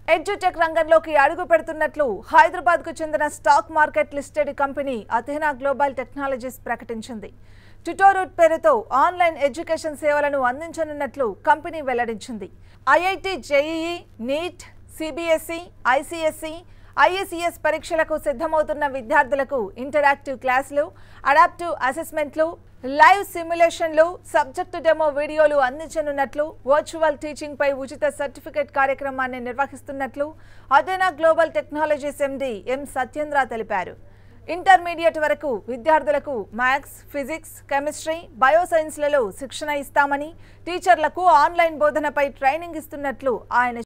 edutech రంగంలోకి అడుగు పెడుతున్నట్లు హైదరాబాద్ కు చెందిన stock market listed company Athena global technologies ప్రకటించింది ట్యుటోరూట్ పేరుతో ఆన్లైన్ ఎడ్యుకేషన్ సేవలను అందించనున్నట్లు కంపెనీ వెల్లడించింది IIT JEE NEET CBSE ICSE IACS పరీక్షలకు సిద్ధమవుతున్న విద్యార్థులకు ఇంటరాక్టివ్ క్లాసులు అడాప్టివ్ అసెస్మెంట్లు లైవ్ సిమ్యులేషన్లు సబ్జెక్టు డెమో వీడియోలు అందించనున్నట్లు వర్చువల్ టీచింగ్ పై ఉచిత సర్టిఫికేట్ కార్యక్రమాన్ని నిర్వహిస్తున్నట్లు Athena global technologies MD M Satyendra తెలిపారు ఇంటర్మీడియట్ వరకు విద్యార్థులకు మ్యాథ్స్ ఫిజిక్స్ కెమిస్ట్రీ బయోసైన్స్లలో శిక్షణ ఇస్తామని టీచర్లకు ఆన్లైన్ బోధనపై ట్రైనింగ్ ఇస్తున్నట్లు ఆయన